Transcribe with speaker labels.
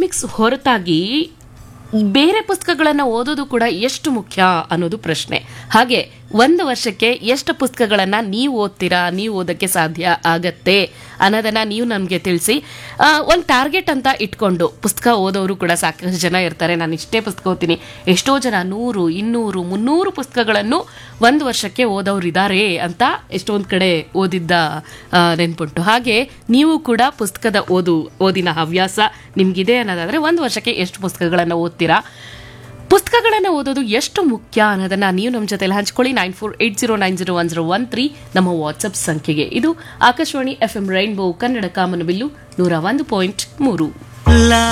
Speaker 1: academics ಹೊರತಾಗಿ ಬೇರೆ ಪುಸ್ತಕಗಳನ್ನು ಓದೋದು ಕೂಡ ಎಷ್ಟು ಮುಖ್ಯ ಅನ್ನೋದು ಪ್ರಶ್ನೆ ಹಾಗೆ ಒಂದು ವರ್ಷಕ್ಕೆ ಎಷ್ಟು ಪುಸ್ತಕಗಳನ್ನು ನೀವು ಓದ್ತೀರಾ ನೀವು ಓದಕ್ಕೆ ಸಾಧ್ಯ ಆಗತ್ತೆ ಅನ್ನೋದನ್ನ ನೀವು ನಮಗೆ ತಿಳಿಸಿ ಒಂದು ಟಾರ್ಗೆಟ್ ಅಂತ ಇಟ್ಕೊಂಡು ಪುಸ್ತಕ ಓದೋರು ಕೂಡ ಸಾಕಷ್ಟು ಜನ ಇರ್ತಾರೆ ನಾನು ಇಷ್ಟೇ ಪುಸ್ತಕ ಓದ್ತೀನಿ ಎಷ್ಟೋ ಜನ ನೂರು ಇನ್ನೂರು ಮುನ್ನೂರು ಪುಸ್ತಕಗಳನ್ನು ಒಂದು ವರ್ಷಕ್ಕೆ ಓದೋರು ಇದ್ದಾರೆ ಅಂತ ಎಷ್ಟೊಂದು ಕಡೆ ಓದಿದ್ದ ಆ, ನೆನ್ಪುಂಟು ಹಾಗೆ ನೀವು ಕೂಡ ಪುಸ್ತಕದ ಓದು ಓದಿನ ಹವ್ಯಾಸ ನಿಮ್ಗಿದೆ ಅನ್ನೋದಾದ್ರೆ ಒಂದು ವರ್ಷಕ್ಕೆ ಎಷ್ಟು ಪುಸ್ತಕಗಳನ್ನು ಓದ್ತೀರಾ ಪುಸ್ತಕಗಳನ್ನು ಓದೋದು ಎಷ್ಟು ಮುಖ್ಯ ಅನ್ನೋದನ್ನ ನೀವು ನಮ್ಮ ಜೊತೆಲಿ ಹಂಚ್ಕೊಳ್ಳಿ nine four eight zero nine zero one zero one three ನಮ್ಮ ವಾಟ್ಸಪ್ ಸಂಖ್ಯೆಗೆ ಇದು Akashvani F M rainbow Kannada ಕಾಮನಬಿಲ್ಲು ನೂರ ಒಂದು ಪಾಯಿಂಟ್ ಮೂರು